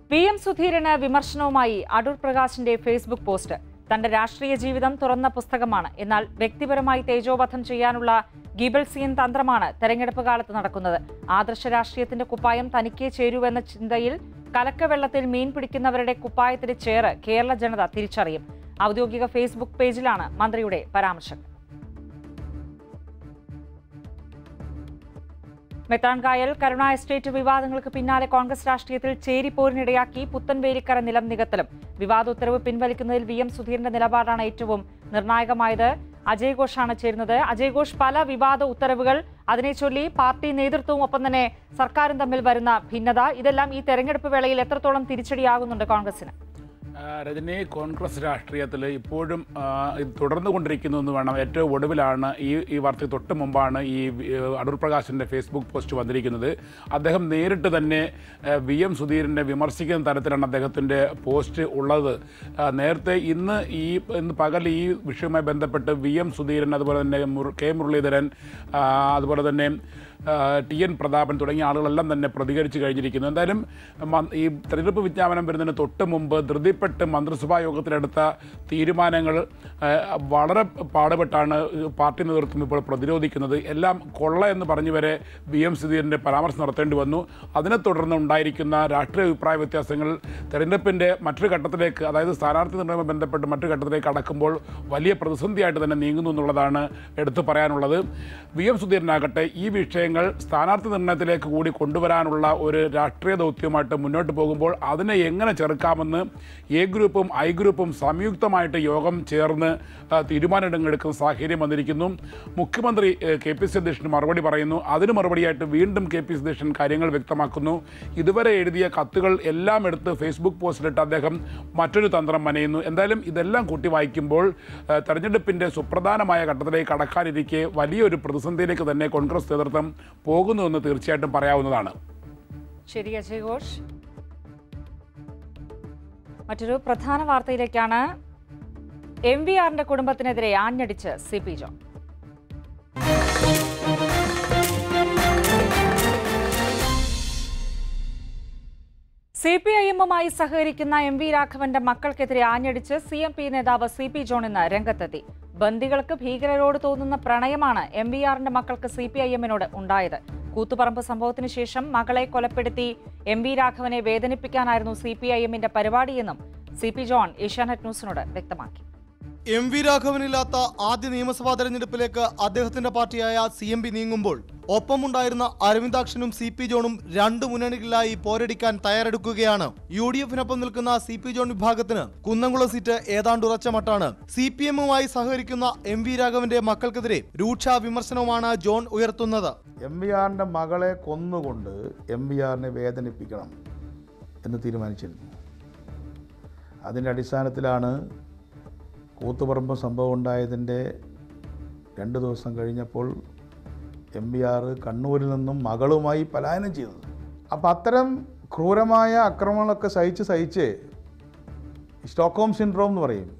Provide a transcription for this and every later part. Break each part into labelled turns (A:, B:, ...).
A: V M സുധീരന് വിമർശനവുമായി അടൂർ പ്രകാശിന്റെ Facebook post തന്റെ രാഷ്ട്രീയ ജീവിതം തുറന്ന പുസ്തകമാണ് എന്നാൽ വ്യക്തിപരമായി തേജോവധം ചെയ്യാനുള്ള ഗീബൽസിയൻ തന്ത്രമാണ് തെരഞ്ഞെടുപ്പ് കാലത്ത് നടക്കുന്നത് ആദർശ രാഷ്ട്രീയത്തിന്റെ കുപ്പായം തനിക്കേ ചേരൂവെന്ന ചിന്തയിൽ കലക്കവെള്ളത്തിൽ മീൻ പിടിക്കുന്നവരുടെ കുപ്പായത്തിന്റെ ചേറ് കേരള ജനത തിരിച്ചറിയും ഔദ്യോഗിക ഫേസ്ബുക്ക് പേജിലാണ് മന്ത്രിയുടെ പരാമർശം മെത്രാൻകായൽ കരുണ എസ്റ്റേറ്റ് വിവാദങ്ങൾക്ക് പിന്നാലെ കോൺഗ്രസ് രാഷ്ട്രീയത്തിൽ ചേരിപ്പോരിനിടയാക്കി പുത്തൻവേലിക്കര നിലം നികത്തലും വിവാദ ഉത്തരവ് പിൻവലിക്കുന്നതിൽ വി എം സുധീറിന്റെ നിലപാടാണ് ഏറ്റവും നിർണായകമായത് അജയ് ഘോഷാണ് ചേരുന്നത് അജയ് ഘോഷ് പല വിവാദ ഉത്തരവുകൾ അതിനെ ചൊല്ലി പാർട്ടി നേതൃത്വവും ഒപ്പം തന്നെ സർക്കാരും തമ്മിൽ വരുന്ന ഭിന്നത ഇതെല്ലാം ഈ തെരഞ്ഞെടുപ്പ് വേളയിൽ എത്രത്തോളം തിരിച്ചടിയാകുന്നുണ്ട് കോൺഗ്രസിന്
B: ആ, രജനി കോൺഗ്രസ് രാഷ്ട്രീയത്തിൽ ഇപ്പോഴും ആ, ഇത് തുടർന്നു കൊണ്ടിരിക്കുന്നു എന്ന് വേണം ഏറ്റവും ഒടുവിലാണ് ഈ ഈ വാർത്ത തൊട്ട് മുമ്പാണ് ഈ വി- അടൂർ പ്രകാശിൻ്റെ ഫേസ്ബുക്ക് പോസ്റ്റ് വന്നിരിക്കുന്നത് അദ്ദേഹം നേരിട്ട് തന്നെ ആ, വി എം സുധീരനെ വിമർശിക്കുന്ന തരത്തിലാണ് അദ്ദേഹത്തിൻ്റെ പോസ്റ്റ് ഉള്ളത് ആ, നേരത്തെ ഇന്ന് ഈ ഇന്ന് പകൽ ഈ വിഷയവുമായി ബന്ധപ്പെട്ട് വി എം സുധീരൻ അതുപോലെ തന്നെ മുര- കെ മുരളീധരൻ ആ, അതുപോലെ തന്നെ ആ, ടി എൻ പ്രതാപൻ തുടങ്ങിയ ആളുകളെല്ലാം തന്നെ പ്രതികരിച്ചു കഴിഞ്ഞിരിക്കുന്നു എന്തായാലും മ- ഈ തെരഞ്ഞെടുപ്പ് വിജ്ഞാപനം വരുന്നതിന് തൊട്ട് മുമ്പ് ധൃതിപ്പെട്ട് മന്ത്രിസഭാ യോഗത്തിലെടുത്ത തീരുമാനങ്ങൾ ആ, വളരെ പാടുപെട്ടാണ് പാർട്ടി നേതൃത്വം ഇപ്പോൾ പ്രതിരോധിക്കുന്നത് എല്ലാം കൊള്ള എന്ന് പറഞ്ഞു വരെ വി എം സുധീരൻ്റെ പരാമർശം നടത്തേണ്ടി വന്നു അതിനെ തുടർന്ന് ഉണ്ടായിരിക്കുന്ന രാഷ്ട്രീയ അഭിപ്രായ വ്യത്യാസങ്ങൾ തെരഞ്ഞെടുപ്പിൻ്റെ മറ്റൊരു ഘട്ടത്തിലേക്ക് അതായത് സ്ഥാനാർത്ഥി നിർണ്ണയവുമായി ബന്ധപ്പെട്ട് മറ്റൊരു ഘട്ടത്തിലേക്ക് കടക്കുമ്പോൾ വലിയ പ്രതിസന്ധിയായിട്ട് തന്നെ നീങ്ങുന്നു എന്നുള്ളതാണ് എടുത്തു പറയാനുള്ളത് വി എം സുധീരനാകട്ടെ ഈ വിഷയങ്ങൾ സ്ഥാനാർത്ഥി നിർണ്ണയത്തിലേക്ക് കൂടി കൊണ്ടുവരാനുള്ള ഒരു രാഷ്ട്രീയ ദൗത്യമായിട്ട് മുന്നോട്ട് പോകുമ്പോൾ അതിനെ എങ്ങനെ ചെറുക്കാമെന്ന് എ ഗ്രൂപ്പും ഐ ഗ്രൂപ്പും സംയുക്തമായിട്ട് യോഗം ചേർന്ന് ആ, തീരുമാനമെടുക്കുന്ന സാഹചര്യം വന്നിരിക്കുന്നു മുഖ്യമന്ത്രി ഏ, കെ പി സി അധ്യക്ഷന് മറുപടി പറയുന്നു അതിന് മറുപടിയായിട്ട് വീണ്ടും കെ പി സി അധ്യക്ഷൻ കാര്യങ്ങൾ വ്യക്തമാക്കുന്നു ഇതുവരെ എഴുതിയ കത്തുകൾ എല്ലാം എടുത്ത് ഫേസ്ബുക്ക് പോസ്റ്റിലിട്ട് അദ്ദേഹം മറ്റൊരു തന്ത്രം മനയുന്നു എന്തായാലും ഇതെല്ലാം കൂട്ടി വായിക്കുമ്പോൾ ആ, തെരഞ്ഞെടുപ്പിൻ്റെ സുപ്രധാനമായ ഘട്ടത്തിലേക്ക് കടക്കാനിരിക്കെ വലിയൊരു പ്രതിസന്ധിയിലേക്ക് തന്നെ കോൺഗ്രസ് നേതൃത്വം പോകുന്നുവെന്ന് തീർച്ചയായിട്ടും പറയാവുന്നതാണ്
A: ശരി അജയ് ഘോഷ് മറ്റൊരു പ്രധാന വാർത്തയിലേക്കാണ് എം വി ആറിന്റെ കുടുംബത്തിനെതിരെ ആഞ്ഞടിച്ച് C P John C P I എമ്മുമായി സഹകരിക്കുന്ന എം വി രാഘവന്റെ മക്കൾക്കെതിരെ ആഞ്ഞടിച്ച് സി എം പി നേതാവ് സി പി ജോൺ ഇന്ന് രംഗത്തെത്തി ബന്ദികൾക്ക് ഭീകരരോട് തോന്നുന്ന പ്രണയമാണ് എം വി ആറിന്റെ മക്കൾക്ക് സി പി ഐ എമ്മിനോട് ഉണ്ടായത് കൂത്തുപറമ്പ് സംഭവത്തിന് ശേഷം മകളെ കൊലപ്പെടുത്തി എം വി രാഘവനെ വേദനിപ്പിക്കാനായിരുന്നു സി പി ഐ എമ്മിന്റെ പരിപാടിയെന്നും സി പി ജോൺ ഏഷ്യാനെറ്റ് ന്യൂസിനോട് വ്യക്തമാക്കി
C: എം വി രാഘവനില്ലാത്ത ആദ്യ നിയമസഭാ തെരഞ്ഞെടുപ്പിലേക്ക് അദ്ദേഹത്തിന്റെ പാർട്ടിയായ സി എം പി നീങ്ങുമ്പോൾ ഒപ്പമുണ്ടായിരുന്ന അരവിന്ദാക്ഷനും സി പി ജോണും രണ്ട് മുന്നണികളിലായി പോരടിക്കാൻ തയ്യാറെടുക്കുകയാണ് യു ഡി എഫിനൊപ്പം നിൽക്കുന്ന സി പി ജോൺ വിഭാഗത്തിന് കുന്നംകുളം സീറ്റ് ഏതാണ്ട് ഉറച്ച മട്ടാണ് സി പി എമ്മുമായി സഹകരിക്കുന്ന എം വി രാഘവന്റെ മക്കൾക്കെതിരെ രൂക്ഷ വിമർശനവുമാണ് ജോൺ ഉയർത്തുന്നത്
D: എം വി ആറിൻ്റെ മകളെ കൊന്നുകൊണ്ട് എം വി ആറിനെ വേദനിപ്പിക്കണം എന്ന് തീരുമാനിച്ചിരുന്നു അതിൻ്റെ അടിസ്ഥാനത്തിലാണ് കൂത്തുപറമ്പ് സംഭവം ഉണ്ടായതിൻ്റെ രണ്ട് ദിവസം കഴിഞ്ഞപ്പോൾ എം വി ആർ കണ്ണൂരിൽ നിന്നും മകളുമായി പലായനം ചെയ്തത് അപ്പം അത്തരം ക്രൂരമായ അക്രമങ്ങളൊക്കെ സഹിച്ച് സഹിച്ച് സ്റ്റോക്ക്ഹോം സിൻഡ്രോം എന്ന് പറയും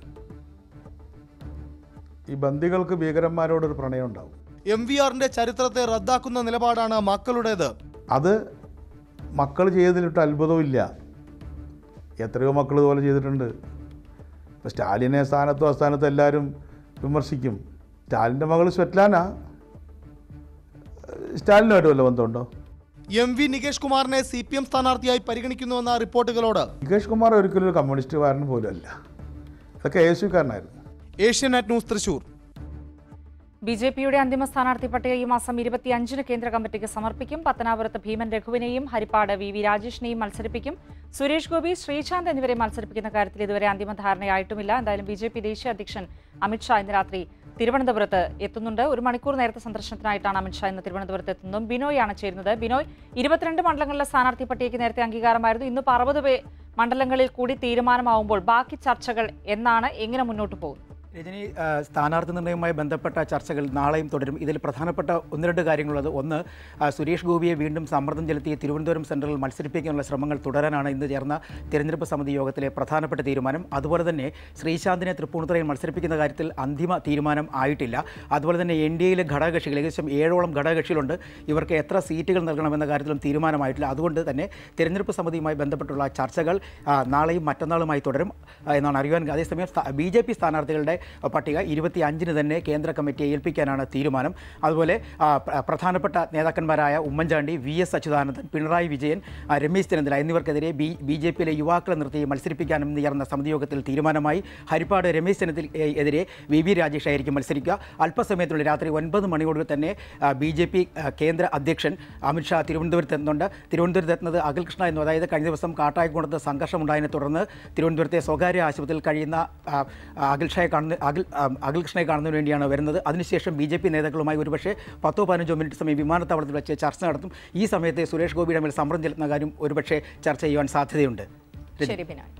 D: ഈ ബന്ദികൾക്ക് ഭീകരന്മാരോടൊരു പ്രണയം ഉണ്ടാവും
C: എം വി ആറിന്റെ ചരിത്രത്തെ റദ്ദാക്കുന്ന നിലപാടാണ് മക്കളുടേത്
D: അത് മക്കൾ ചെയ്തതിലിട്ട് അത്ഭുതവും ഇല്ല എത്രയോ മക്കൾ ഇതുപോലെ ചെയ്തിട്ടുണ്ട് ഇപ്പോൾ സ്റ്റാലിനെ സ്ഥാനത്തും അസ്ഥാനത്തും എല്ലാവരും വിമർശിക്കും സ്റ്റാലിൻ്റെ മകൾ സ്വെറ്റ്ലാന സ്റ്റാലിനുമായിട്ട് വല്ല ബന്ധമുണ്ടോ
C: എം വി നികേഷ് കുമാറിനെ സി പി എം സ്ഥാനാർത്ഥിയായി പരിഗണിക്കുന്നുവെന്ന റിപ്പോർട്ടുകളോട്
D: നികേഷ് കുമാർ ഒരിക്കലും ഒരു കമ്മ്യൂണിസ്റ്റുകാരൻ പോലും അല്ല ഇതൊക്കെ യേശുക്കാരനായിരുന്നു
C: Asianet news Thrissur
A: B J പിയുടെ അന്തിമ സ്ഥാനാർത്ഥി പട്ടിക ഈ മാസം ഇരുപത്തിയഞ്ചിന് കേന്ദ്ര കമ്മിറ്റിക്ക് സമർപ്പിക്കും പത്തനാപുരത്ത് ഭീമൻ രഘുവിനെയും ഹരിപ്പാട് വി വി രാജേഷിനെയും മത്സരിപ്പിക്കും സുരേഷ് ഗോപി ശ്രീശാന്ത് എന്നിവരെ മത്സരിപ്പിക്കുന്ന കാര്യത്തിൽ ഇതുവരെ അന്തിമ ധാരണയായിട്ടുമില്ല എന്തായാലും ബി ജെ പി ദേശീയ അധ്യക്ഷൻ അമിത്ഷാ ഇന്ന് രാത്രി തിരുവനന്തപുരത്ത് എത്തുന്നുണ്ട് ഒരു മണിക്കൂർ നേരത്തെ സന്ദർശനത്തിനായിട്ടാണ് അമിത്ഷാ ഇന്ന് തിരുവനന്തപുരത്ത് എത്തുന്നതും ബിനോയാണ് ചേരുന്നത് ബിനോയ് ഇരുപത്തിരണ്ട് മണ്ഡലങ്ങളിലെ സ്ഥാനാർത്ഥി പട്ടികയ്ക്ക് നേരത്തെ അംഗീകാരമായിരുന്നു ഇന്നിപ്പോൾ അറുപത് പേ മണ്ഡലങ്ങളിൽ കൂടി തീരുമാനമാവുമ്പോൾ ബാക്കി ചർച്ചകൾ എന്നാണ് എങ്ങനെ മുന്നോട്ട് പോകും
E: രജനി ആ, സ്ഥാനാർത്ഥി നിർണ്ണയവുമായി ബന്ധപ്പെട്ട ചർച്ചകൾ നാളെയും തുടരും ഇതിൽ പ്രധാനപ്പെട്ട ഒന്ന് രണ്ട് കാര്യങ്ങളുള്ളത് ഒന്ന് ആ, സുരേഷ് ഗോപിയെ വീണ്ടും സമ്മർദ്ദം ചെലുത്തി തിരുവനന്തപുരം സെൻട്രലിൽ മത്സരിപ്പിക്കാനുള്ള ശ്രമങ്ങൾ തുടരാനാണ് ഇന്ന് ചേർന്ന തിരഞ്ഞെടുപ്പ് സമിതി യോഗത്തിലെ പ്രധാനപ്പെട്ട തീരുമാനം അതുപോലെ തന്നെ ശ്രീശാന്തിനെ തൃപ്പൂണിത്തുറയിൽ മത്സരിപ്പിക്കുന്ന കാര്യത്തിൽ അന്തിമ തീരുമാനം ആയിട്ടില്ല അതുപോലെ തന്നെ എൻ ഡി എയിലെ ഘടകകക്ഷികൾ ഏകദേശം ഏഴോളം ഘടകകക്ഷികളുണ്ട് ഇവർക്ക് എത്ര സീറ്റുകൾ നൽകണമെന്ന കാര്യത്തിലും തീരുമാനമായിട്ടില്ല അതുകൊണ്ട് തന്നെ തിരഞ്ഞെടുപ്പ് സമിതിയുമായി ബന്ധപ്പെട്ടുള്ള ചർച്ചകൾ ആ, നാളെയും മറ്റന്നാളുമായി തുടരും ആ, എന്നാണ് അറിയുവാൻ അതേസമയം ബി ജെ പി സ്ഥാനാർത്ഥികളുടെ പട്ടിക ഇരുപത്തി അഞ്ചിന് തന്നെ കേന്ദ്ര കമ്മിറ്റിയെ ഏൽപ്പിക്കാനാണ് തീരുമാനം അതുപോലെ ആ, പ്ര- പ്രധാനപ്പെട്ട നേതാക്കന്മാരായ ഉമ്മൻചാണ്ടി വി എസ് അച്യുതാനന്ദൻ പിണറായി വിജയൻ ആ, Ramesh Chennithala എന്നിവർക്കെതിരെ B B J പിയിലെ യുവാക്കളെ നിർത്തി മത്സരിപ്പിക്കാനും ഇന്ന് ചേർന്ന സമിതി യോഗത്തിൽ തീരുമാനമായി ഹരിപ്പാട് രമേശ് ചെന്നിത്തല എതിരെ വി വി രാജേഷ് ആയിരിക്കും മത്സരിക്കുക അല്പസമയത്തിനുള്ളിൽ രാത്രി ഒൻപത് മണിയോട് തന്നെ ബി ജെ പി കേന്ദ്ര അധ്യക്ഷൻ അമിത്ഷാ തിരുവനന്തപുരത്ത് എത്തുന്നുണ്ട് തിരുവനന്തപുരത്ത് എത്തുന്നത് അഖിൽ കൃഷ്ണ എന്ന് അതായത് കഴിഞ്ഞ ദിവസം കാട്ടായിക്കുണത്ത് സംഘർഷമുണ്ടായതിനെ തുടർന്ന് തിരുവനന്തപുരത്തെ സ്വകാര്യ ആശുപത്രിയിൽ കഴിയുന്ന ആ, ആ, അഖിൽ ഷായെ കാണുന്ന അഖിൽ ആ, അഖിൽ കൃഷ്ണയെ കാണുന്നതിന് വേണ്ടിയാണ് വരുന്നത് അതിനുശേഷം ബി ജെ പി നേതാക്കളുമായി ഒരുപക്ഷെ പത്തോ പതിനഞ്ചോ മിനിറ്റ് സമയം വിമാനത്താവളത്തിൽ വെച്ച് ചർച്ച നടത്തും ഈ സമയത്ത് സുരേഷ് ഗോപിയുടെ മേൽ സമ്മർദ്ദം ചെലുത്തുന്ന കാര്യം ഒരുപക്ഷെ ചർച്ച ചെയ്യുവാൻ സാധ്യതയുണ്ട്
A: ശരി ബിനോയ്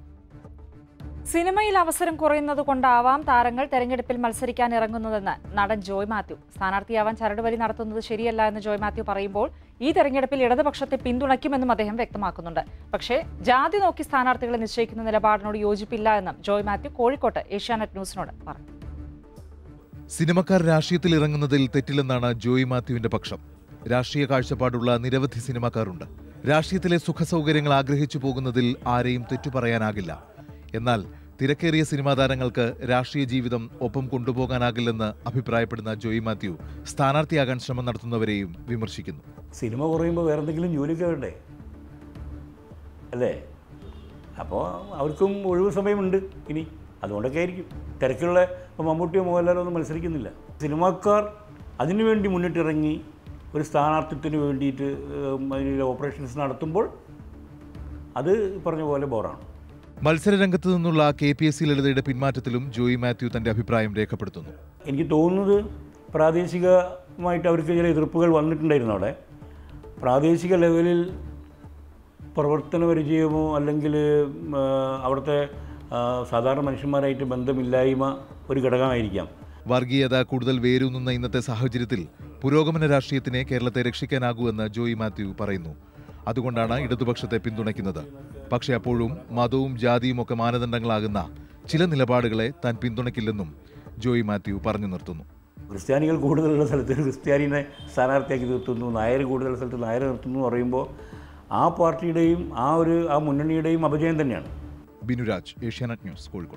A: സിനിമയിൽ അവസരം കുറയുന്നത് കൊണ്ടാവാം താരങ്ങൾ തെരഞ്ഞെടുപ്പിൽ മത്സരിക്കാൻ ഇറങ്ങുന്നതെന്ന് നടൻ ജോയ് മാത്യു സ്ഥാനാർത്ഥിയാവാൻ ചരടുവലി നടത്തുന്നത് ശരിയല്ല എന്ന് ജോയ് മാത്യു പറയുമ്പോൾ ഈ തെരഞ്ഞെടുപ്പിൽ ഇടതുപക്ഷത്തെ പിന്തുണയ്ക്കുമെന്നും അദ്ദേഹം വ്യക്തമാക്കുന്നുണ്ട് പക്ഷേ ജാതി നോക്കി സ്ഥാനാർത്ഥികളെ നിശ്ചയിക്കുന്ന നിലപാടിനോട് യോജിപ്പില്ല എന്നും ജോയ് മാത്യു കോഴിക്കോട്ട് ഏഷ്യാനെറ്റ് ന്യൂസിനോട് പറഞ്ഞു
F: സിനിമക്കാർ രാഷ്ട്രീയത്തിൽ ഇറങ്ങുന്നതിൽ തെറ്റില്ലെന്നാണ് ജോയി മാത്യുവിന്റെ പക്ഷം രാഷ്ട്രീയ കാഴ്ചപ്പാടുള്ള നിരവധി സിനിമാക്കാരുണ്ട് രാഷ്ട്രീയത്തിലെ സുഖസൗകര്യങ്ങൾ ആഗ്രഹിച്ചു പോകുന്നതിൽ ആരെയും തെറ്റു പറയാനാകില്ല എന്നാൽ തിരക്കേറിയ സിനിമാ താരങ്ങൾക്ക് രാഷ്ട്രീയ ജീവിതം ഒപ്പം കൊണ്ടുപോകാനാകില്ലെന്ന് അഭിപ്രായപ്പെടുന്ന ജോയി മാത്യു സ്ഥാനാർത്ഥിയാകാൻ ശ്രമം നടത്തുന്നവരെയും വിമർശിക്കുന്നു
G: സിനിമ കുറയുമ്പോൾ വേറെ എന്തെങ്കിലും ജോലിയൊക്കെ വേണ്ടേ അല്ലേ അപ്പോൾ അവർക്കും ഒഴിവ് സമയമുണ്ട് ഇനി അതുകൊണ്ടൊക്കെ ആയിരിക്കും തിരക്കുള്ള ഇപ്പോൾ മമ്മൂട്ടിയോ മോഹൻലാലോ ഒന്നും മത്സരിക്കുന്നില്ല സിനിമാക്കാർ അതിനുവേണ്ടി മുന്നിട്ടിറങ്ങി ഒരു സ്ഥാനാർത്ഥിത്വത്തിന് വേണ്ടിയിട്ട് ഏഹ്, അതിനുള്ള ഓപ്പറേഷൻസ് നടത്തുമ്പോൾ അത് ഈ പറഞ്ഞ പോലെ ബോറാണ്
F: മത്സരരംഗത്ത് നിന്നുള്ള കെ പി എസ് സി ലളിതയുടെ പിന്മാറ്റത്തിലും ജോയി മാത്യു തന്റെ അഭിപ്രായം രേഖപ്പെടുത്തുന്നു
G: എനിക്ക് തോന്നുന്നത് പ്രാദേശികമായിട്ട് അവർക്ക് ചില എതിർപ്പുകൾ വന്നിട്ടുണ്ടായിരുന്നു അവിടെ പ്രാദേശിക ലെവലിൽ പ്രവർത്തന പരിചയമോ അല്ലെങ്കിൽ ഉം, ആ, അവിടുത്തെ ആ, സാധാരണ മനുഷ്യന്മാരായിട്ട് ബന്ധമില്ലായ്മ ഒരു ഘടകമായിരിക്കാം
F: വർഗീയത കൂടുതൽ വേരൂന്നുന്ന ഇന്നത്തെ സാഹചര്യത്തിൽ പുരോഗമന രാഷ്ട്രീയത്തിനെ കേരളത്തെ രക്ഷിക്കാനാകൂ എന്ന് ജോയി മാത്യു പറയുന്നു അതുകൊണ്ടാണ് ഇടതുപക്ഷത്തെ പിന്തുണയ്ക്കുന്നത് പക്ഷേ അപ്പോഴും മതവും ജാതിയും ഒക്കെ മാനദണ്ഡങ്ങളാകുന്ന ചില നിലപാടുകളെ താൻ പിന്തുണയ്ക്കില്ലെന്നും ജോയി മാത്യു പറഞ്ഞു നിർത്തുന്നു
G: ക്രിസ്ത്യാനികൾ കൂടുതലുള്ള സ്ഥലത്ത് ഒരു ക്രിസ്ത്യാനിനെ സ്ഥാനാർത്ഥിയാക്കി നിർത്തുന്നു നായർ കൂടുതലുള്ള സ്ഥലത്ത് നായർ നിർത്തുന്നു എന്ന് പറയുമ്പോൾ ആ പാർട്ടിയുടെയും ആ ഒരു ആ മുന്നണിയുടെയും അപജയം തന്നെയാണ്
F: ബിനുരാജ് ഏഷ്യാനെറ്റ് ന്യൂസ് കോഴിക്കോട്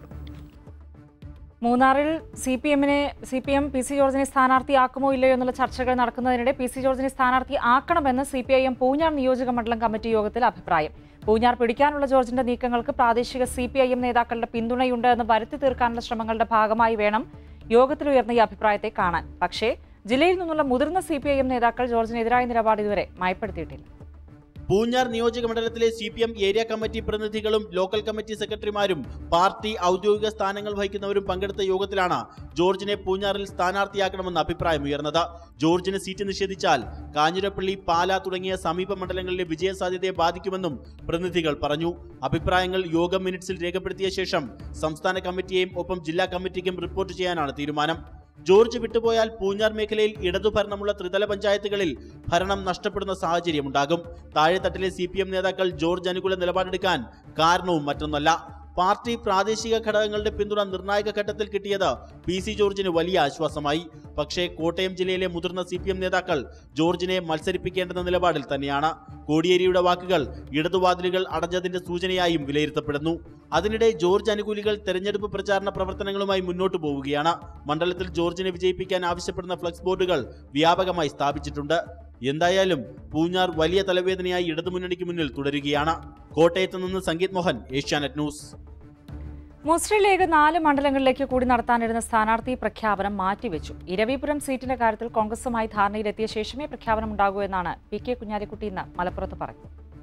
A: മൂന്നാറിൽ സി പി എമ്മിനെ C P M P C ജോർജിനെ സ്ഥാനാർത്ഥിയാക്കുമോ ഇല്ലയോ എന്നുള്ള ചർച്ചകൾ നടക്കുന്നതിനിടെ പി സി ജോർജിനെ സ്ഥാനാർത്ഥി ആക്കണമെന്ന് C P I M Poonjar നിയോജക മണ്ഡലം കമ്മിറ്റി യോഗത്തിൽ അഭിപ്രായം പൂഞ്ഞാർ പിടിക്കാനുള്ള ജോർജിന്റെ നീക്കങ്ങൾക്ക് പ്രാദേശിക സി പി ഐ എം നേതാക്കളുടെ പിന്തുണയുണ്ട് എന്ന് വരുത്തി തീർക്കാനുള്ള ശ്രമങ്ങളുടെ ഭാഗമായി വേണം യോഗത്തിൽ ഉയർന്ന ഈ അഭിപ്രായത്തെ കാണാൻ പക്ഷേ ജില്ലയിൽ നിന്നുള്ള മുതിർന്ന സി പി ഐ എം നേതാക്കൾ ജോർജിനെതിരായ നിലപാട് ഇതുവരെ മയപ്പെടുത്തിയിട്ടില്ല
H: പൂഞ്ഞാർ നിയോജക മണ്ഡലത്തിലെ C P M area committee പ്രതിനിധികളും ലോക്കൽ കമ്മിറ്റി സെക്രട്ടറിമാരും പാർട്ടി ഔദ്യോഗിക സ്ഥാനങ്ങൾ വഹിക്കുന്നവരും പങ്കെടുത്ത യോഗത്തിലാണ് ജോർജിനെ പൂഞ്ഞാറിൽ സ്ഥാനാർത്ഥിയാക്കണമെന്ന അഭിപ്രായമുയർന്നത് ജോർജിന് സീറ്റ് നിഷേധിച്ചാൽ കാഞ്ഞിരപ്പള്ളി പാല തുടങ്ങിയ സമീപ മണ്ഡലങ്ങളിലെ വിജയസാധ്യതയെ ബാധിക്കുമെന്നും പ്രതിനിധികൾ പറഞ്ഞു അഭിപ്രായങ്ങൾ യോഗം മിനിറ്റ്സിൽ രേഖപ്പെടുത്തിയ ശേഷം സംസ്ഥാന കമ്മിറ്റിയെയും ഒപ്പം ജില്ലാ കമ്മിറ്റിക്കും റിപ്പോർട്ട് ചെയ്യാനാണ് തീരുമാനം ജോർജ് വിട്ടുപോയാൽ പൂഞ്ഞാർ മേഖലയിൽ ഇടതുഭരണമുള്ള ത്രിതല പഞ്ചായത്തുകളിൽ ഭരണം നഷ്ടപ്പെടുന്ന സാഹചര്യമുണ്ടാകും താഴെത്തട്ടിലെ സി പി എം നേതാക്കൾ ജോർജ് അനുകൂല നിലപാടെടുക്കാൻ കാരണവും മറ്റൊന്നല്ല പാർട്ടി പ്രാദേശിക ഘടകങ്ങളുടെ പിന്തുണ നിർണായക ഘട്ടത്തിൽ കിട്ടിയത് പി സി ജോർജിന് വലിയ ആശ്വാസമായി പക്ഷേ കോട്ടയം ജില്ലയിലെ മുതിർന്ന സി പി എം നേതാക്കൾ ജോർജിനെ മത്സരിപ്പിക്കേണ്ടെന്ന നിലപാടിൽ തന്നെയാണ് കോടിയേരിയുടെ വാക്കുകൾ ഇടതുവാതിലുകൾ അടഞ്ഞതിന്റെ സൂചനയായും വിലയിരുത്തപ്പെടുന്നു അതിനിടെ ജോർജ് അനുകൂലികൾ തെരഞ്ഞെടുപ്പ് പ്രചാരണ പ്രവർത്തനങ്ങളുമായി മുന്നോട്ടു പോവുകയാണ് മണ്ഡലത്തിൽ ജോർജിനെ വിജയിപ്പിക്കാൻ ആവശ്യപ്പെടുന്ന ഫ്ലക്സ് ബോർഡുകൾ വ്യാപകമായി സ്ഥാപിച്ചിട്ടുണ്ട് എന്തായാലും പൂഞ്ഞാർ വലിയ തലവേദനയായി ഇടതുമുന്നണിക്ക് മുന്നിൽ തുടരുകയാണ് കോട്ടയത്ത് നിന്ന് സംഗീത് മോഹൻ ഏഷ്യാനെറ്റ് ന്യൂസ്
A: മുസ്ലിം ലീഗ് നാല് മണ്ഡലങ്ങളിലേക്ക് കൂടി നടത്താനിരുന്ന സ്ഥാനാർത്ഥി പ്രഖ്യാപനം മാറ്റിവെച്ചു ഇരവിപുരം സീറ്റിന്റെ കാര്യത്തിൽ കോൺഗ്രസുമായി ധാരണയിലെത്തിയ ശേഷമേ പ്രഖ്യാപനം ഉണ്ടാകൂ എന്നാണ് പി കെ കുഞ്ഞാലിക്കുട്ടി ഇന്ന് മലപ്പുറത്ത് പറഞ്ഞു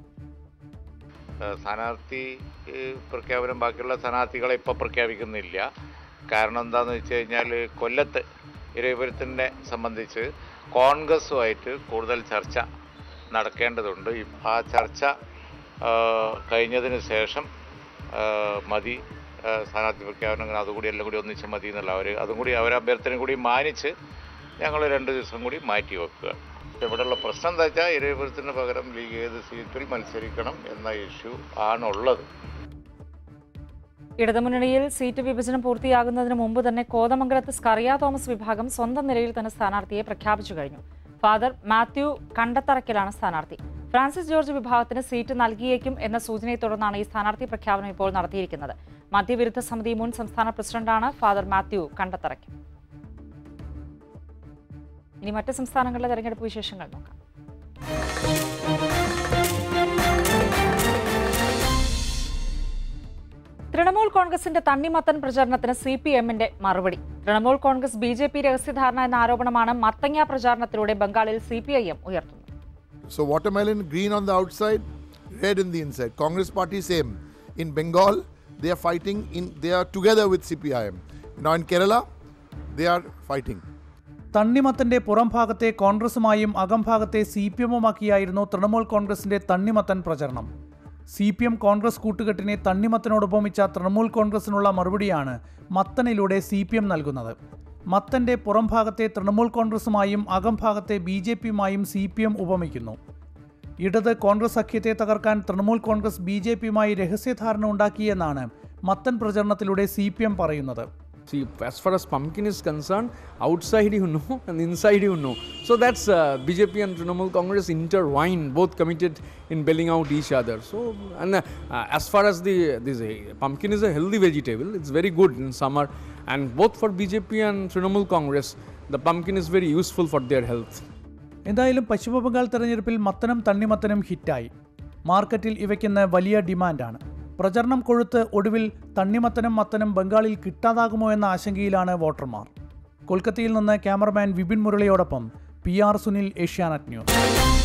I: ഏഹ് സ്ഥാനാർത്ഥി ഏഹ് പ്രഖ്യാപനം ബാക്കിയുള്ള സ്ഥാനാർത്ഥികളെ ഇപ്പോൾ പ്രഖ്യാപിക്കുന്നില്ല കാരണം എന്താണെന്ന് വെച്ച് കഴിഞ്ഞാൽ കൊല്ലത്ത് ഇരവിപുരത്തിനെ സംബന്ധിച്ച് കോൺഗ്രസുമായിട്ട് കൂടുതൽ ചർച്ച നടക്കേണ്ടതുണ്ട് ഇ- ആ ചർച്ച ഏഹ് കഴിഞ്ഞതിന് ശേഷം ഏഹ് മതി ആ, സ്ഥാനാർത്ഥി പ്രഖ്യാപനങ്ങൾ അതുകൂടി എല്ലാം കൂടി ഒന്നിച്ച് മതി എന്നുള്ള അവർ അതും കൂടി അവരെ അഭ്യർത്ഥന കൂടി മാനിച്ച് ഞങ്ങൾ രണ്ട് ദിവസം കൂടി മാറ്റി വെക്കുക ഇവിടെയുള്ള പ്രശ്നം എന്താ വെച്ചാൽ ഇരവിപുരത്തിന് പകരം ലീഗ് ഏത് സീറ്റിൽ മത്സരിക്കണം എന്ന ഇഷ്യൂ ആണുള്ളത്
A: ഇടതുമുന്നണിയിൽ സീറ്റ് വിഭജനം പൂർത്തിയാകുന്നതിന് മുമ്പ് തന്നെ കോതമംഗലത്ത് സ്കറിയ തോമസ് വിഭാഗം സ്വന്തം നിലയിൽ തന്നെ സ്ഥാനാർത്ഥിയെ പ്രഖ്യാപിച്ചു കഴിഞ്ഞു ഫാദർ മാത്യു കണ്ടത്തറയ്ക്കലാണ് സ്ഥാനാർത്ഥി ഫ്രാൻസിസ് ജോർജ് വിഭാഗത്തിന് സീറ്റ് നൽകിയേക്കും എന്ന സൂചനയെ തുടർന്നാണ് ഈ സ്ഥാനാർത്ഥി പ്രഖ്യാപനം ഇപ്പോൾ നടത്തിയിരിക്കുന്നത് മദ്യവിരുദ്ധ സമിതി മുൻ സംസ്ഥാന പ്രസിഡന്റാണ് ഫാദർ മാത്യു കണ്ടത്തറയ്ക്കൽ ഇനി മറ്റ് സംസ്ഥാനങ്ങളിലെ തെരഞ്ഞെടുപ്പ് വിശേഷങ്ങൾ നോക്കാം തൃണമൂൽ കോൺഗ്രസിന്റെ തണ്ണിമത്തൻ പ്രചാരണത്തിന് സി പി എമ്മിന്റെ മറുപടി Trinamool Congress B J P രഹസ്യധാരണ എന്ന ആരോപണമാണ് മത്തങ്ങ പ്രചാരണത്തിലൂടെ ബംഗാളിൽ സി പി ഐ എം ഉയർത്തുന്നത്
J: So watermelon green on the outside, red in the inside. Congress party same. In Bengal, they are fighting in they are together with CPIM. Now in Kerala, they are fighting.
K: തണ്ണിമത്തന്റെ പുറം ഭാഗത്തെ കോൺഗ്രസുമായും അകംഭാഗത്തെ C P എമ്മുമാക്കിയായിരുന്നു തൃണമൂൽ കോൺഗ്രസിന്റെ തണ്ണിമത്തൻ പ്രചരണം C P M Congress കൂട്ടുകെട്ടിനെ തണ്ണിമത്തനോട് ഉപമിച്ച തൃണമൂൽ കോൺഗ്രസിനുള്ള മറുപടിയാണ് മത്തനിലൂടെ സി പി എം നൽകുന്നത് മത്തന്റെ പുറം ഭാഗത്തെ തൃണമൂൽ കോൺഗ്രസുമായും അകംഭാഗത്തെ ബി ജെ പിയുമായും സി പി എം ഉപമിക്കുന്നു ഇടത് കോൺഗ്രസ് സഖ്യത്തെ തകർക്കാൻ തൃണമൂൽ കോൺഗ്രസ് ബി ജെ പിയുമായി രഹസ്യധാരണ ഉണ്ടാക്കിയെന്നാണ് മത്തൻ പ്രചരണത്തിലൂടെ സി പി എം പറയുന്നത്
L: See, as far as pumpkin is concerned, outside you know and inside you know. So that's uh, BJP and Trinamool Congress intertwined, both committed in bailing out each other. So, and uh, uh, as far as the this uh, pumpkin is a healthy vegetable, it's very good in summer, and both for BJP and Trinamool Congress, the pumpkin is very useful for their health.
K: എന്തായാലും പശ്ചിമബംഗാൾ തെരഞ്ഞെടുപ്പിൽ മത്തനും തണ്ണിമത്തനും ഹിറ്റായി മാർക്കറ്റിൽ ഇവയ്ക്കിന്ന് വലിയ ഡിമാൻഡാണ് പ്രചരണം കൊഴുത്ത് ഒടുവിൽ തണ്ണിമത്തനും മത്തനും ബംഗാളിൽ കിട്ടാതാകുമോ എന്ന ആശങ്കയിലാണ് വോട്ടർമാർ കൊൽക്കത്തയിൽ നിന്ന് ക്യാമറമാൻ വിപിൻ മുരളിയോടൊപ്പം P R Sunil Asianet news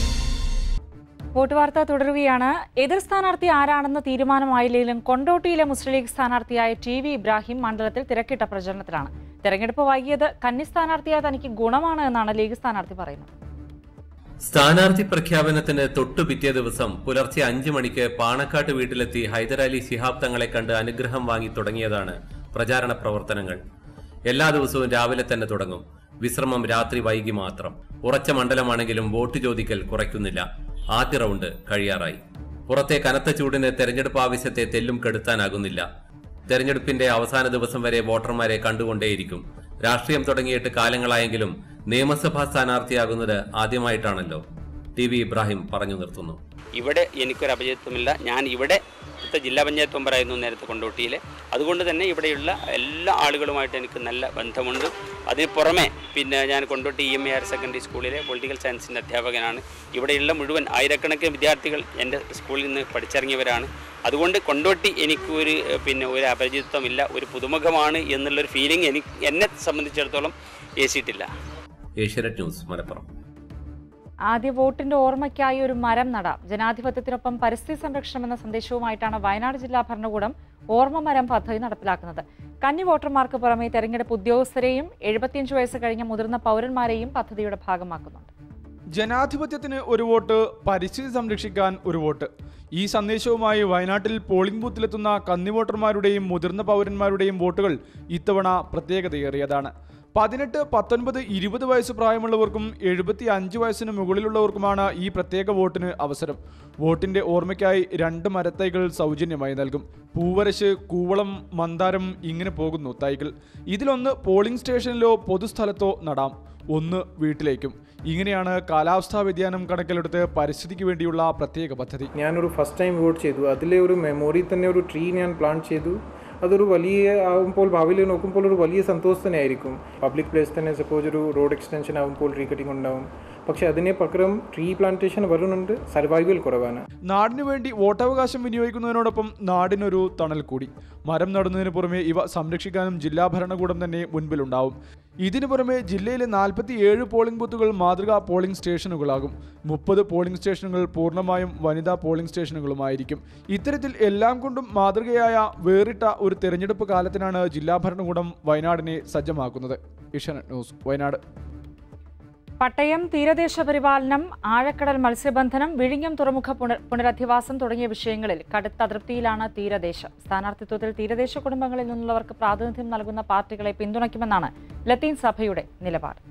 A: vote വാർത്ത തുടരുകയാണ് എതിർ സ്ഥാനാർത്ഥി ആരാണെന്ന് തീരുമാനമായില്ലെങ്കിലും കൊണ്ടോട്ടിയിലെ മുസ്ലിം ലീഗ് സ്ഥാനാർത്ഥിയായ ടി വി ഇബ്രാഹിം മണ്ഡലത്തിൽ തിരക്കിട്ട പ്രചരണത്തിലാണ് തെരഞ്ഞെടുപ്പ് വൈകിയത് കന്നി സ്ഥാനാർത്ഥിയായ തനിക്ക് ഗുണമാണ് എന്നാണ് ലീഗ് സ്ഥാനാർത്ഥി പറയുന്നത്
M: സ്ഥാനാർത്ഥി പ്രഖ്യാപനത്തിന് തൊട്ടു പിറ്റേ ദിവസം പുലർച്ചെ അഞ്ചു മണിക്ക് പാണക്കാട്ട് വീട്ടിലെത്തി ഹൈദരാലി ശിഹാബ് തങ്ങളെ കണ്ട് അനുഗ്രഹം വാങ്ങി തുടങ്ങിയതാണ് പ്രചാരണ പ്രവർത്തനങ്ങൾ എല്ലാ ദിവസവും രാവിലെ തന്നെ തുടങ്ങും വിശ്രമം രാത്രി വൈകി മാത്രം ഉറച്ച മണ്ഡലമാണെങ്കിലും വോട്ട് ചോദിക്കൽ കുറയ്ക്കുന്നില്ല ആദ്യ റൗണ്ട് കഴിയാറായി പുറത്തെ കനത്ത ചൂടിന് തെരഞ്ഞെടുപ്പ് ആവശ്യത്തെ തെല്ലും കെടുത്താനാകുന്നില്ല തെരഞ്ഞെടുപ്പിന്റെ അവസാന ദിവസം വരെ വോട്ടർമാരെ കണ്ടുകൊണ്ടേയിരിക്കും രാഷ്ട്രീയം തുടങ്ങിയിട്ട് കാലങ്ങളായെങ്കിലും നിയമസഭാ സ്ഥാനാർത്ഥിയാകുന്നത് ആദ്യമായിട്ടാണല്ലോ ടി വി ഇബ്രാഹിം പറഞ്ഞു നിർത്തുന്നു
N: ഇവിടെ എനിക്കൊരു അപജയത്വമില്ല ഞാൻ ഇവിടെ ഇവിടുത്തെ ജില്ലാ പഞ്ചായത്ത് മെമ്പറായിരുന്നു നേരത്തെ കൊണ്ടോട്ടിയിൽ അതുകൊണ്ട് തന്നെ ഇവിടെയുള്ള എല്ലാ ആളുകളുമായിട്ട് എനിക്ക് നല്ല ബന്ധമുണ്ട് അതിന് പുറമെ പിന്നെ ഞാൻ Kondotty E M A higher secondary സ്കൂളിലെ പൊളിറ്റിക്കൽ സയൻസിൻ്റെ അധ്യാപകനാണ് ഇവിടെയുള്ള മുഴുവൻ ആയിരക്കണക്കിന് വിദ്യാർത്ഥികൾ എൻ്റെ സ്കൂളിൽ നിന്ന് പഠിച്ചിറങ്ങിയവരാണ് അതുകൊണ്ട് കൊണ്ടോട്ടി എനിക്ക് ഒരു ഏഹ്, പിന്നെ ഒരു അപരിചിത്വമില്ല ഒരു പുതുമുഖമാണ് എന്നുള്ളൊരു ഫീലിംഗ് എനിക്ക് എന്നെ സംബന്ധിച്ചിടത്തോളം ഏശിയിട്ടില്ല
M: ഏഷ്യാനെറ്റ് ന്യൂസ് മലപ്പുറം
A: ആദ്യ വോട്ടിന്റെ ഓർമ്മയ്ക്കായി ഒരു മരം നടാം ജനാധിപത്യത്തിനൊപ്പം പരിസ്ഥിതി സംരക്ഷണം എന്ന സന്ദേശവുമായിട്ടാണ് വയനാട് ജില്ലാ ഭരണകൂടം ഓർമ്മ മരം പദ്ധതി നടപ്പിലാക്കുന്നത് കന്നി വോട്ടർമാർക്ക് പുറമെ തെരഞ്ഞെടുപ്പ് ഉദ്യോഗസ്ഥരെയും എഴുപത്തിയഞ്ച് വയസ്സ് കഴിഞ്ഞ മുതിർന്ന പൗരന്മാരെയും പദ്ധതിയുടെ ഭാഗമാക്കുന്നുണ്ട്
O: ജനാധിപത്യത്തിന് ഒരു വോട്ട് പരിസ്ഥിതി സംരക്ഷിക്കാൻ ഒരു വോട്ട് ഈ സന്ദേശവുമായി വയനാട്ടിൽ പോളിംഗ് ബൂത്തിലെത്തുന്ന കന്നി വോട്ടർമാരുടെയും മുതിർന്ന പൗരന്മാരുടെയും വോട്ടുകൾ ഇത്തവണ പ്രത്യേകതയേറിയതാണ് പതിനെട്ട് പത്തൊൻപത് ഇരുപത് വയസ്സ് പ്രായമുള്ളവർക്കും എഴുപത്തി അഞ്ച് വയസ്സിന് മുകളിലുള്ളവർക്കുമാണ് ഈ പ്രത്യേക വോട്ടിന് അവസരം വോട്ടിന്റെ ഓർമ്മയ്ക്കായി രണ്ട് മരത്തൈകൾ സൗജന്യമായി നൽകും പൂവരശ് കൂവളം മന്ദാരം ഇങ്ങനെ പോകുന്നു തൈകൾ ഇതിലൊന്ന് പോളിംഗ് സ്റ്റേഷനിലോ പൊതുസ്ഥലത്തോ നടാം ഒന്ന് വീട്ടിലേക്കും ഇങ്ങനെയാണ് കാലാവസ്ഥാ വ്യതിയാനം കണക്കിലെടുത്ത് പരിസ്ഥിതിക്ക് വേണ്ടിയുള്ള പ്രത്യേക പദ്ധതി
P: ഞാനൊരു ഫസ്റ്റ് ടൈം വോട്ട് ചെയ്തു അതിലെ ഒരു മെമ്മോറി തന്നെ ഒരു ട്രീ ഞാൻ പ്ലാൻ ചെയ്തു അതൊരു വലിയ ആകുമ്പോൾ ഭാവിയിൽ നോക്കുമ്പോൾ ഒരു വലിയ സന്തോഷം തന്നെ ആയിരിക്കും പബ്ലിക് പ്ലേസ് തന്നെ സപ്പോസ് ഒരു റോഡ് എക്സ്റ്റൻഷൻ ആകുമ്പോൾ ട്രീ കട്ടിംഗ് ഉണ്ടാവും പക്ഷെ അതിന് പകരം ട്രീ പ്ലാന്റേഷൻ വരുന്നുണ്ട് സർവൈവൽ കുറവാണ്
O: നാടിനു വേണ്ടി വോട്ടവകാശം വിനിയോഗിക്കുന്നതിനോടൊപ്പം നാടിനൊരു തണൽ കൂടി മരം നടുന്നതിന് പുറമെ ഇവ സംരക്ഷിക്കാനും ജില്ലാ ഭരണകൂടം തന്നെ മുൻപിലുണ്ടാവും ഇതിനു പുറമെ ജില്ലയിലെ നാൽപ്പത്തി ഏഴ് പോളിംഗ് ബൂത്തുകൾ മാതൃകാ പോളിംഗ് സ്റ്റേഷനുകളാകും മുപ്പത് പോളിംഗ് സ്റ്റേഷനുകൾ പൂർണ്ണമായും വനിതാ പോളിംഗ് സ്റ്റേഷനുകളുമായിരിക്കും ഇത്തരത്തിൽ എല്ലാം കൊണ്ടും മാതൃകയായ വേറിട്ട ഒരു തെരഞ്ഞെടുപ്പ് കാലത്തിനാണ് ജില്ലാ ഭരണകൂടം വയനാടിനെ സജ്ജമാക്കുന്നത് ഏഷ്യാനെറ്റ് ന്യൂസ് വയനാട്
A: പട്ടയം തീരദേശ പരിപാലനം ആഴക്കടൽ മത്സ്യബന്ധനം വിഴിഞ്ഞം തുറമുഖ പുനർ പുനരധിവാസം തുടങ്ങിയ വിഷയങ്ങളിൽ കടുത്ത അതൃപ്തിയിലാണ് തീരദേശം സ്ഥാനാർത്ഥിത്വത്തിൽ തീരദേശ കുടുംബങ്ങളിൽ നിന്നുള്ളവർക്ക് പ്രാതിനിധ്യം നൽകുന്ന പാർട്ടികളെ പിന്തുണയ്ക്കുമെന്നാണ് ലത്തീൻ സഭയുടെ നിലപാട്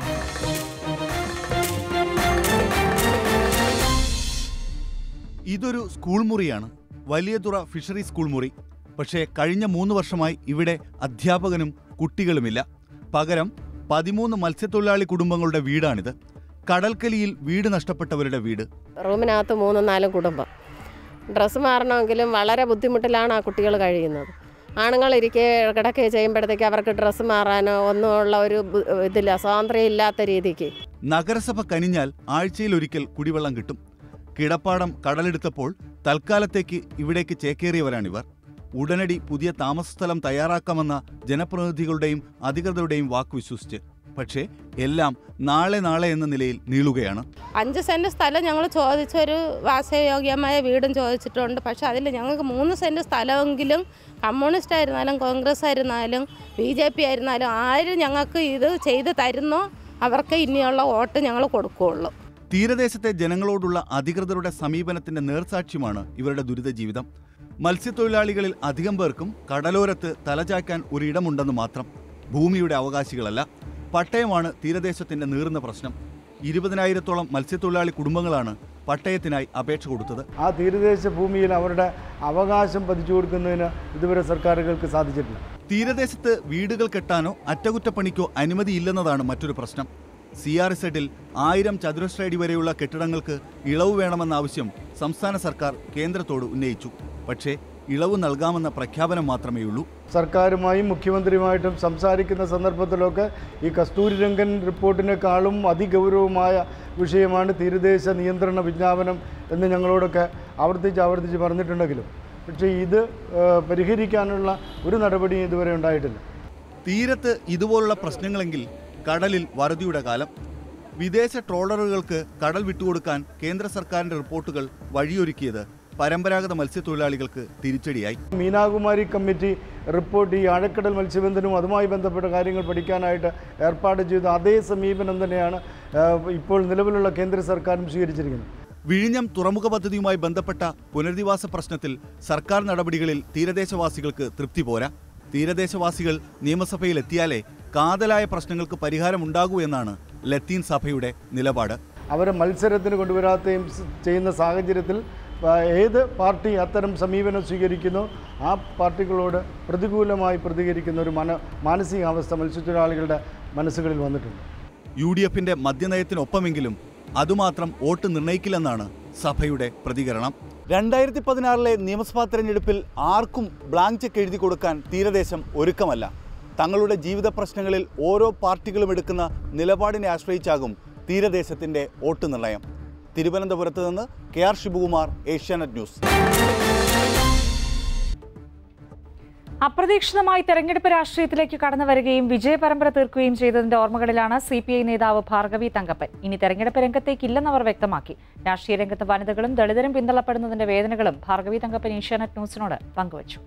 Q: ഇതൊരു സ്കൂൾ മുറിയാണ് വലിയതുറ ഫിഷറി സ്കൂൾ മുറി പക്ഷേ കഴിഞ്ഞ മൂന്ന് വർഷമായി ഇവിടെ അധ്യാപകനും കുട്ടികളുമില്ല പകരം പതിമൂന്ന് മത്സ്യത്തൊഴിലാളി കുടുംബങ്ങളുടെ വീടാണിത് കടൽക്കലിയിൽ വീട് നഷ്ടപ്പെട്ടവരുടെ വീട്
R: റൂമിനകത്ത് മൂന്നും നാലും കുടുംബം ഡ്രസ്സ് മാറണമെങ്കിലും വളരെ ബുദ്ധിമുട്ടിലാണ് ആ കുട്ടികൾ കഴിയുന്നത് ആണുങ്ങൾ ഇരിക്കെ കിടക്കെ ചെയ്യുമ്പോഴത്തേക്ക് അവർക്ക് ഡ്രസ്സ് മാറാനോ ഒന്നുമുള്ള ഒരു ബു- ഇതില്ല സ്വാതന്ത്ര്യം ഇല്ലാത്ത രീതിക്ക്
Q: നഗരസഭ കനിഞ്ഞാൽ ആഴ്ചയിലൊരിക്കൽ കുടിവെള്ളം കിട്ടും കിടപ്പാടം കടലെടുത്തപ്പോൾ തൽക്കാലത്തേക്ക് ഇവിടേക്ക് ചേക്കേറിയവരാണിവർ ഉടനടി പുതിയ താമസസ്ഥലം തയ്യാറാക്കാമെന്ന ജനപ്രതിനിധികളുടെയും അധികൃതരുടെയും വാക്ക് വിശ്വസിച്ച് പക്ഷേ എല്ലാം നാളെ നാളെ എന്ന നിലയിൽ നീളുകയാണ്
S: അഞ്ച് സെൻറ്റ് സ്ഥലം ഞങ്ങൾ ചോദിച്ചൊരു വാസയോഗ്യമായ വീടും ചോദിച്ചിട്ടുണ്ട് പക്ഷെ അതിൽ ഞങ്ങൾക്ക് മൂന്ന് സെൻറ്റ് സ്ഥലമെങ്കിലും കമ്മ്യൂണിസ്റ്റ് ആയിരുന്നാലും കോൺഗ്രസ് ആയിരുന്നാലും ബി ജെ പി ആയിരുന്നാലും ആര് ഞങ്ങൾക്ക് ഇത് ചെയ്ത് തരുന്നോ അവർക്ക് ഇനിയുള്ള വോട്ട് ഞങ്ങൾ കൊടുക്കുകയുള്ളൂ
Q: തീരദേശത്തെ ജനങ്ങളോടുള്ള അധികൃതരുടെ സമീപനത്തിന്റെ നേർസാക്ഷ്യമാണ് ഇവരുടെ ദുരിത ജീവിതം മത്സ്യത്തൊഴിലാളികളിൽ അധികം പേർക്കും കടലോരത്ത് തലചായ്ക്കാൻ ഒരിടമുണ്ടെന്ന് മാത്രം ഭൂമിയുടെ അവകാശികളല്ല പട്ടയമാണ് തീരദേശത്തിന്റെ നീറുന്ന പ്രശ്നം ഇരുപതിനായിരത്തോളം മത്സ്യത്തൊഴിലാളി കുടുംബങ്ങളാണ് പട്ടയത്തിനായി അപേക്ഷ കൊടുത്തത്
T: ആ തീരദേശ ഭൂമിയിൽ അവരുടെ അവകാശം പതിച്ചു കൊടുക്കുന്നതിന് ഇതുവരെ സർക്കാരുകൾക്ക് സാധിച്ചിട്ടില്ല
Q: തീരദേശത്ത് വീടുകൾ കെട്ടാനോ അറ്റകുറ്റപ്പണിക്കോ അനുമതിയില്ലെന്നതാണ് മറ്റൊരു പ്രശ്നം സി ആർ സെഡിൽ ആയിരം ചതുരശ്ര അടി വരെയുള്ള കെട്ടിടങ്ങൾക്ക് ഇളവ് വേണമെന്ന ആവശ്യം സംസ്ഥാന സർക്കാർ കേന്ദ്രത്തോട് ഉന്നയിച്ചു പക്ഷേ ഇളവ് നൽകാമെന്ന പ്രഖ്യാപനം മാത്രമേയുള്ളൂ
T: സർക്കാരുമായും മുഖ്യമന്ത്രിയുമായിട്ടും സംസാരിക്കുന്ന സന്ദർഭത്തിലൊക്കെ ഈ കസ്തൂരി രംഗൻ റിപ്പോർട്ടിനേക്കാളും അതിഗൗരവമായ വിഷയമാണ് തീരദേശ നിയന്ത്രണ വിജ്ഞാപനം എന്ന് ഞങ്ങളോടൊക്കെ ആവർത്തിച്ച് ആവർത്തിച്ച് പറഞ്ഞിട്ടുണ്ടെങ്കിലും പക്ഷേ ഇത് ഏഹ്, പരിഹരിക്കാനുള്ള ഒരു നടപടിയും ഇതുവരെ ഉണ്ടായിട്ടില്ല
Q: തീരത്ത് ഇതുപോലുള്ള പ്രശ്നങ്ങളെങ്കിൽ കടലിൽ വറുതിയുടെ കാലം വിദേശ ട്രോളറുകൾക്ക് കടൽ വിട്ടുകൊടുക്കാൻ കേന്ദ്ര സർക്കാരിന്റെ റിപ്പോർട്ടുകൾ വഴിയൊരുക്കിയത് പരമ്പരാഗത മത്സ്യത്തൊഴിലാളികൾക്ക് തിരിച്ചടിയായി
T: മീനാകുമാരി കമ്മിറ്റി റിപ്പോർട്ട് ഈ ആഴക്കടൽ മത്സ്യബന്ധനവും അതുമായി ബന്ധപ്പെട്ട കാര്യങ്ങൾ പഠിക്കാനായിട്ട് ഏർപ്പാട് ചെയ്ത അതേ സമീപനം തന്നെയാണ് ഏഹ്, ഇപ്പോൾ നിലവിലുള്ള കേന്ദ്ര സർക്കാരും സ്വീകരിച്ചിരിക്കുന്നത്
Q: വിഴിഞ്ഞം തുറമുഖ പദ്ധതിയുമായി ബന്ധപ്പെട്ട പുനരധിവാസ പ്രശ്നത്തിൽ സർക്കാർ നടപടികളിൽ തീരദേശവാസികൾക്ക് തൃപ്തി പോരാ തീരദേശവാസികൾ നിയമസഭയിൽ എത്തിയാലേ കാതലായ പ്രശ്നങ്ങൾക്ക് പരിഹാരമുണ്ടാകൂ എന്നാണ് ലത്തീൻ സഭയുടെ നിലപാട്
T: അവരെ മത്സരത്തിന് കൊണ്ടുവരാത്തയും സ് ചെയ്യുന്ന സാഹചര്യത്തിൽ ആ, ഏത് പാർട്ടി അത്തരം സമീപനം സ്വീകരിക്കുന്നോ ആ പാർട്ടികളോട് പ്രതികൂലമായി പ്രതികരിക്കുന്ന ഒരു മന മാനസികാവസ്ഥ മത്സ്യത്തൊഴിലാളികളുടെ മനസ്സുകളിൽ വന്നിട്ടുണ്ട്
Q: യു ഡി എഫിന്റെ മദ്യനയത്തിനൊപ്പമെങ്കിലും അതുമാത്രം വോട്ട് നിർണ്ണയിക്കില്ലെന്നാണ് സഭയുടെ പ്രതികരണം രണ്ടായിരത്തി പതിനാറിലെ നിയമസഭാ തെരഞ്ഞെടുപ്പിൽ ആർക്കും ബ്ലാങ്ക് ചെക്ക് എഴുതി കൊടുക്കാൻ തീരദേശം ഒരുക്കമല്ല തങ്ങളുടെ ജീവിത പ്രശ്നങ്ങളിൽ ഓരോ പാർട്ടികളും എടുക്കുന്ന നിലപാടിനെ ആശ്രയിച്ചാകും തീരദേശത്തിന്റെ വോട്ട് നിർണ്ണയം തിരുവനന്തപുരത്ത് നിന്ന് K R Sivakumar Asianet news
A: അപ്രതീക്ഷിതമായി തെരഞ്ഞെടുപ്പ് രാഷ്ട്രീയത്തിലേക്ക് കടന്നു വരികയും വിജയപരമ്പര തീർക്കുകയും ചെയ്തതിന്റെ ഓർമ്മകളിലാണ് സി പി ഐ നേതാവ് ഭാർഗവി തങ്കപ്പൻ ഇനി തെരഞ്ഞെടുപ്പ് രംഗത്തേക്കില്ലെന്ന് അവർ വ്യക്തമാക്കി രാഷ്ട്രീയ രംഗത്ത് വനിതകളും ദളിതരും പിന്തള്ളപ്പെടുന്നതിന്റെ വേദനകളും ഭാർഗവി തങ്കപ്പൻ ഏഷ്യാനെറ്റ് ന്യൂസിനോട് പങ്കുവച്ചു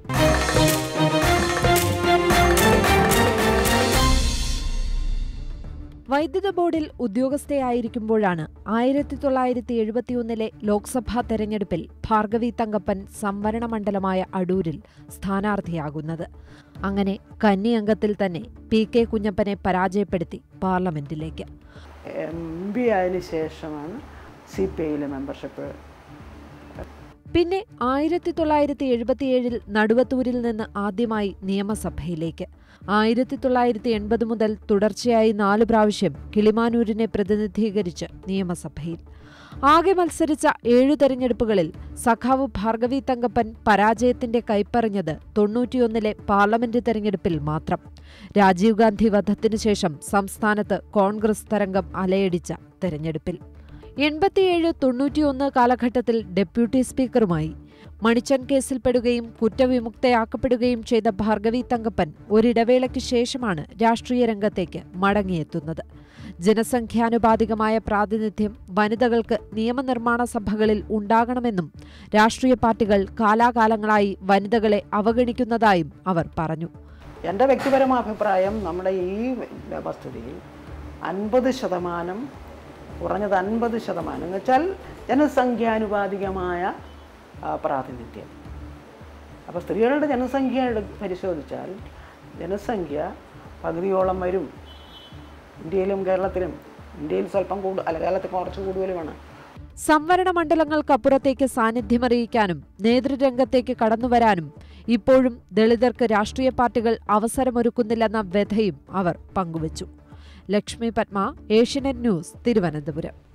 U: വൈദ്യുത ബോർഡിൽ ഉദ്യോഗസ്ഥയായിരിക്കുമ്പോഴാണ് ആയിരത്തി തൊള്ളായിരത്തി എഴുപത്തിയൊന്നിലെ ലോക്സഭാ തെരഞ്ഞെടുപ്പിൽ ഭാർഗവി തങ്കപ്പൻ സംവരണ മണ്ഡലമായ അടൂരിൽ സ്ഥാനാർത്ഥിയാകുന്നത് അങ്ങനെ കന്നി അംഗത്തിൽ തന്നെ പി കെ കുഞ്ഞപ്പനെ പരാജയപ്പെടുത്തി പാർലമെന്റിലേക്ക്
V: എം പി ആയതിനു ശേഷമാണ് സി പി ഐയിലെ മെമ്പർഷിപ്പ്
U: പിന്നെ ആയിരത്തി തൊള്ളായിരത്തി എഴുപത്തിയേഴിൽ നടുവത്തൂരിൽ നിന്ന് ആദ്യമായി നിയമസഭയിലേക്ക് ആയിരത്തി തൊള്ളായിരത്തി എൺപത് മുതൽ തുടർച്ചയായി നാലു പ്രാവശ്യം കിളിമാനൂരിനെ പ്രതിനിധീകരിച്ച് നിയമസഭയിൽ ആകെ മത്സരിച്ച ഏഴു തെരഞ്ഞെടുപ്പുകളിൽ സഖാവ് ഭാർഗവി തങ്കപ്പൻ പരാജയത്തിന്റെ കൈപ്പറിഞ്ഞത് തൊണ്ണൂറ്റിയൊന്നിലെ പാർലമെന്റ് തെരഞ്ഞെടുപ്പിൽ മാത്രം രാജീവ് ഗാന്ധി വധത്തിനു ശേഷം സംസ്ഥാനത്ത് കോൺഗ്രസ് തരംഗം അലയടിച്ച തെരഞ്ഞെടുപ്പിൽ എൺപത്തിയേഴ് തൊണ്ണൂറ്റിയൊന്ന് കാലഘട്ടത്തിൽ ഡെപ്യൂട്ടി സ്പീക്കറുമായി മണിച്ചൻ കേസിൽപ്പെടുകയും കുറ്റവിമുക്തയാക്കപ്പെടുകയും ചെയ്ത ഭാർഗവി തങ്കപ്പൻ ഒരിടവേളയ്ക്ക് ശേഷമാണ് രാഷ്ട്രീയ രംഗത്തേക്ക് മടങ്ങിയെത്തുന്നത് ജനസംഖ്യാനുപാതികമായ പ്രാതിനിധ്യം വനിതകൾക്ക് നിയമനിർമ്മാണ സഭകളിൽ ഉണ്ടാകണമെന്നും രാഷ്ട്രീയ പാർട്ടികൾ കാലാകാലങ്ങളായി വനിതകളെ അവഗണിക്കുന്നതായും അവർ പറഞ്ഞു
V: എൻ്റെ വ്യക്തിപരമായ അഭിപ്രായം നമ്മുടെ ഈ വസ്തുതയിൽ അൻപത് ശതമാനം കുറഞ്ഞത് അൻപത് ശതമാനം എന്ന് വെച്ചാൽ ജനസംഖ്യാനുപാതികമായ ആ, പ്രാതിനിധ്യം അപ്പോൾ സ്ത്രീകളുടെ ജനസംഖ്യ എടു- പരിശോധിച്ചാൽ ജനസംഖ്യ പകുതിയോളം വരും ഇന്ത്യയിലും കേരളത്തിലും ഇന്ത്യയിൽ സ്വല്പം കൂടുതൽ അല്ല കേരളത്തിൽ കുറച്ച് കൂടുതലുമാണ്
U: സംവരണ മണ്ഡലങ്ങൾക്കപ്പുറത്തേക്ക് സാന്നിധ്യമറിയിക്കാനും നേതൃരംഗത്തേക്ക് കടന്നുവരാനും ഇപ്പോഴും ദളിതർക്ക് രാഷ്ട്രീയ പാർട്ടികൾ അവസരമൊരുക്കുന്നില്ലെന്ന വ്യഥയും അവർ പങ്കുവച്ചു ലക്ഷ്മി പത്മ ഏഷ്യനെറ്റ് ന്യൂസ് തിരുവനന്തപുരം